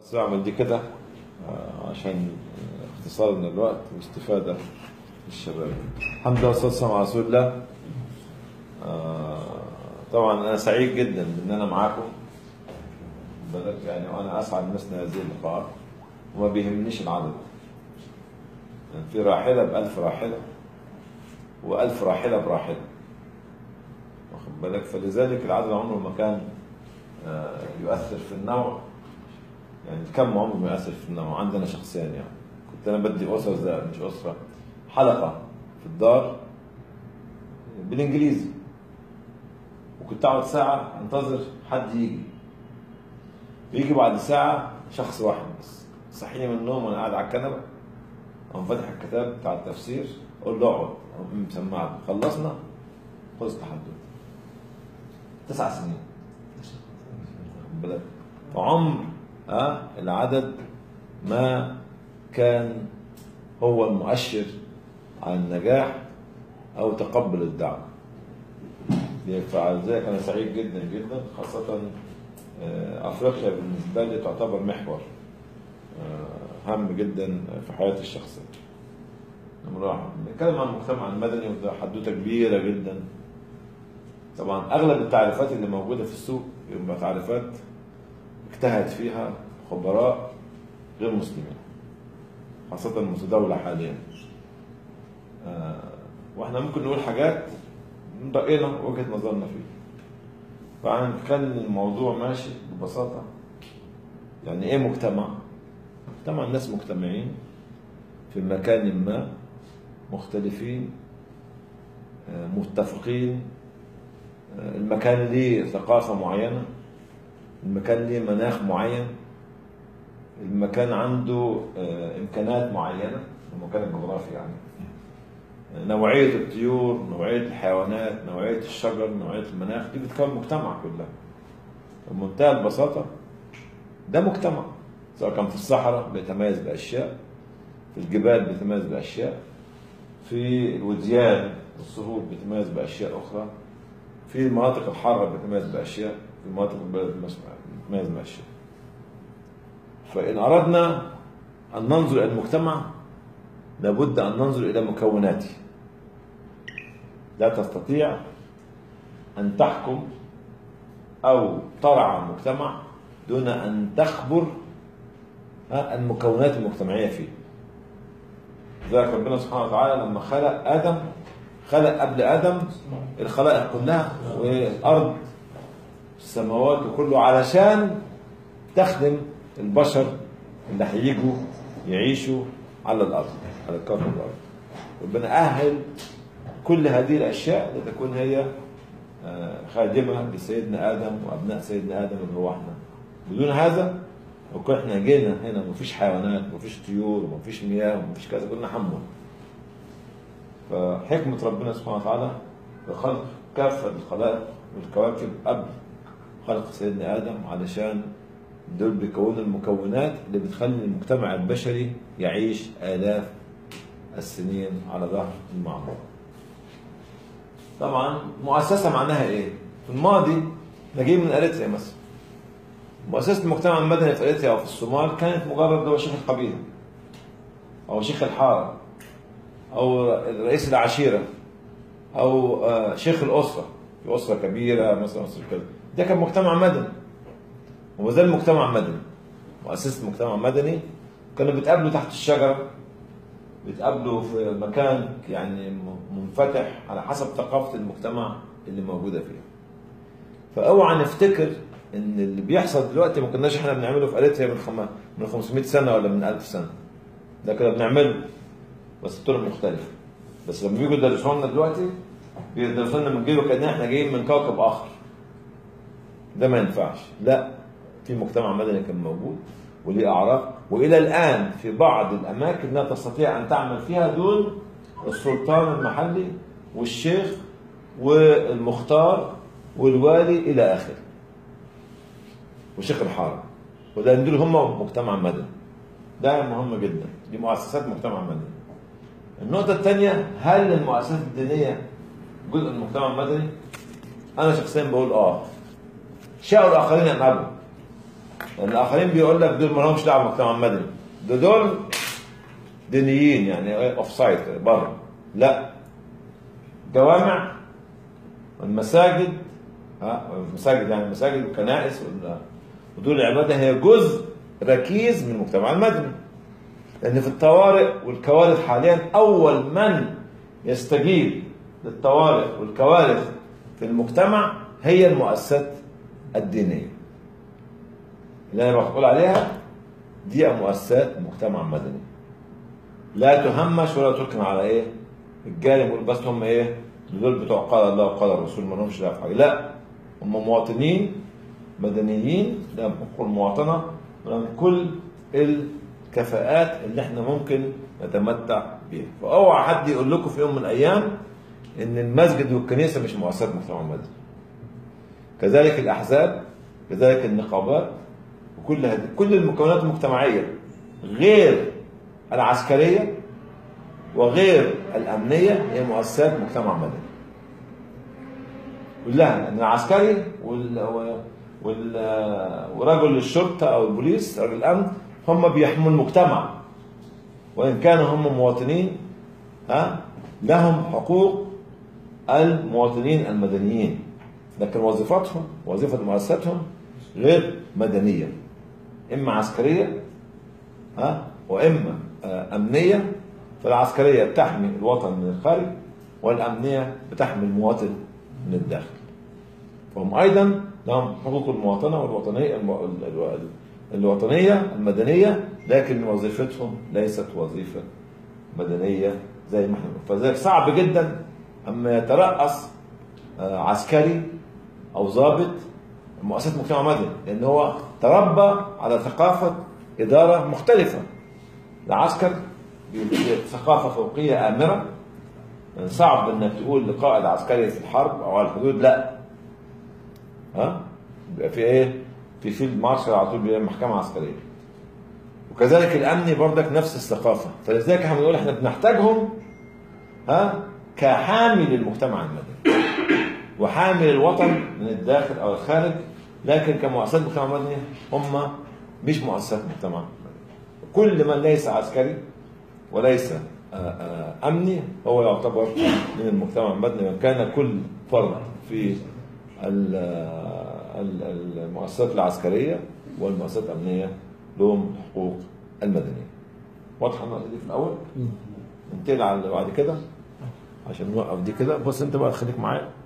بس بعمل دي كده آه، عشان اختصار من الوقت واستفادة للشباب الحمد لله والصلاة والسلام على رسول الله آه، طبعا أنا سعيد جدا بأن أنا معاكم بلد يعني وأنا أسعد مثل هذه اللقاءات وما بيهمنيش العدد يعني في راحلة بألف راحلة وألف راحلة براحلة واخد بالك فلذلك العدد عمره ما كان آه، يؤثر في النوع يعني الكم عمره ما يؤثر في النوع عندنا شخصيا يعني كنت انا بدي اسر زي مش اسره حلقه في الدار بالانجليزي وكنت اقعد ساعه انتظر حد يجي يجي بعد ساعه شخص واحد بس صحيني من النوم وانا قاعد على الكنبه اقوم فاتح الكتاب بتاع التفسير اقول له اقعد اقوم مسمعه خلصنا خلص تحدث تسع سنين واخد بالك فعمر آه العدد ما كان هو المؤشر على النجاح او تقبل الدعوه فلذلك انا سعيد جدا جدا خاصه آه، افريقيا بالنسبه لي تعتبر محور آه، هام جدا في حياتي الشخصيه نمرة واحد بنتكلم عن المجتمع المدني وده حدوته كبيره جدا طبعا اغلب التعريفات اللي موجوده في السوق يبقى تعريفات اجتهد فيها خبراء غير مسلمين خاصة المتداولة حاليا آه، واحنا ممكن نقول حاجات رأينا وجهة نظرنا فيه فهنخلي الموضوع ماشي ببساطة يعني ايه مجتمع؟ مجتمع الناس مجتمعين في مكان ما مختلفين آه، متفقين آه، المكان ليه ثقافة معينة المكان ليه مناخ معين المكان عنده آه، امكانات معينه المكان الجغرافي يعني آه، نوعيه الطيور نوعيه الحيوانات نوعيه الشجر نوعيه المناخ دي بتكون مجتمع كلها بمنتهى البساطه ده مجتمع سواء كان في الصحراء بيتميز باشياء في الجبال بيتميز باشياء في الوديان والصهور بيتميز باشياء اخرى في المناطق الحاره بيتميز باشياء في المناطق البارده بيتميز باشياء فإن أردنا أن ننظر إلى المجتمع لابد أن ننظر إلى مكوناته لا تستطيع أن تحكم أو ترعى مجتمع دون أن تخبر ها، المكونات المجتمعية فيه ذلك ربنا سبحانه وتعالى لما خلق آدم خلق قبل آدم الخلائق كلها والأرض السماوات وكله علشان تخدم البشر اللي هيجوا يعيشوا على الارض على كوكب الارض ربنا اهل كل هذه الاشياء لتكون هي آه، خادمه لسيدنا ادم وابناء سيدنا ادم اللي هو احنا بدون هذا لو كنا احنا جينا هنا مفيش حيوانات مفيش طيور مفيش مياه مفيش كذا كنا حمل فحكمه ربنا سبحانه وتعالى في خلق كافه الخلائق والكواكب قبل خلق سيدنا ادم علشان دول بيكونوا المكونات اللي بتخلي المجتمع البشري يعيش آلاف السنين على ظهر المعمور طبعا مؤسسة معناها ايه؟ في الماضي نجيب من اريتريا مثلا مؤسسة المجتمع المدني في اريتريا او في الصومال كانت مجرد هو شيخ القبيلة او شيخ الحارة او رئيس العشيرة او آه، شيخ الاسرة في اسرة كبيرة مثلا اسرة كذا ده كان مجتمع مدني وما زال مجتمع مدني مؤسسة مجتمع مدني كانوا بيتقابلوا تحت الشجرة بيتقابلوا في مكان يعني م- منفتح على حسب ثقافة المجتمع اللي موجودة فيه فاوعى نفتكر ان اللي بيحصل دلوقتي ما كناش احنا بنعمله في اريتريا من خم... من 500 سنة ولا من 1000 سنة ده كنا بنعمله بس بطرق مختلفة بس لما بيجوا يدرسوا لنا دلوقتي بيدرسوا لنا من جيله كأن احنا جايين من كوكب آخر ده ما ينفعش لا في مجتمع مدني كان موجود وليه اعراف والى الان في بعض الاماكن لا تستطيع ان تعمل فيها دون السلطان المحلي والشيخ والمختار والوالي الى اخره وشيخ الحاره وده دول هم مجتمع مدني ده مهم جدا دي مؤسسات مجتمع مدني النقطة الثانية هل المؤسسات الدينية جزء من المجتمع المدني؟ أنا شخصيا بقول آه شاءوا الآخرين أن أبوا لان الاخرين بيقول لك دول ما لهمش دعوه بالمجتمع المدني ده دول دينيين يعني اوف سايد بره لا جوامع والمساجد ها المساجد يعني المساجد والكنائس وال- ودول العباده هي جزء ركيز من المجتمع المدني لان في الطوارئ والكوارث حاليا اول من يستجيب للطوارئ والكوارث في المجتمع هي المؤسسات الدينيه اللي انا بقول عليها دي مؤسسات مجتمع مدني لا تهمش ولا تركن على ايه الجانب يقول بس هم ايه دول بتوع قال الله وقال الرسول ما لهمش دعوه بحاجه لا هم مواطنين مدنيين لهم حقوق المواطنه ولهم كل الكفاءات اللي احنا ممكن نتمتع بيها فاوعى حد يقول لكم في يوم من الايام ان المسجد والكنيسه مش مؤسسات مجتمع مدني كذلك الاحزاب كذلك النقابات وكل هذه كل المكونات المجتمعيه غير العسكريه وغير الامنيه هي مؤسسات مجتمع مدني كلها ان العسكري وال وال ورجل الشرطه او البوليس رجل الامن هم بيحموا المجتمع وان كانوا هم مواطنين ها لهم حقوق المواطنين المدنيين لكن وظيفتهم وظيفه مؤسساتهم غير مدنيه اما عسكريه ها واما آه، امنيه فالعسكريه بتحمي الوطن من الخارج والامنيه بتحمي المواطن من الداخل فهم ايضا لهم حقوق المواطنه والوطنيه الم- ال- ال- الوطنيه المدنيه لكن وظيفتهم ليست وظيفه مدنيه زي ما احنا بنقول. فلذلك صعب جدا اما يترأس آه، عسكري او ضابط مؤسسه مجتمع مدني لان هو تربى على ثقافه اداره مختلفه العسكر ثقافه فوقيه امره يعني صعب انك تقول لقائد عسكري في الحرب او على الحدود لا ها يبقى في ايه في فيلد مارشال على طول بيبقى محكمه عسكريه وكذلك الامني برضك نفس الثقافه فلذلك احنا بنقول احنا بنحتاجهم ها كحامي للمجتمع المدني وحامل الوطن من الداخل او الخارج لكن كمؤسسات مجتمع مدني هم مش مؤسسات مجتمع مدني كل من ليس عسكري وليس آه، آه، امني هو يعتبر من المجتمع المدني وان كان كل فرد في ال- ال- المؤسسات العسكريه والمؤسسات الامنيه لهم حقوق المدنيه. واضحه النقطه دي في الاول؟ ننتقل على اللي بعد كده عشان نوقف دي كده بص انت بقى خليك معايا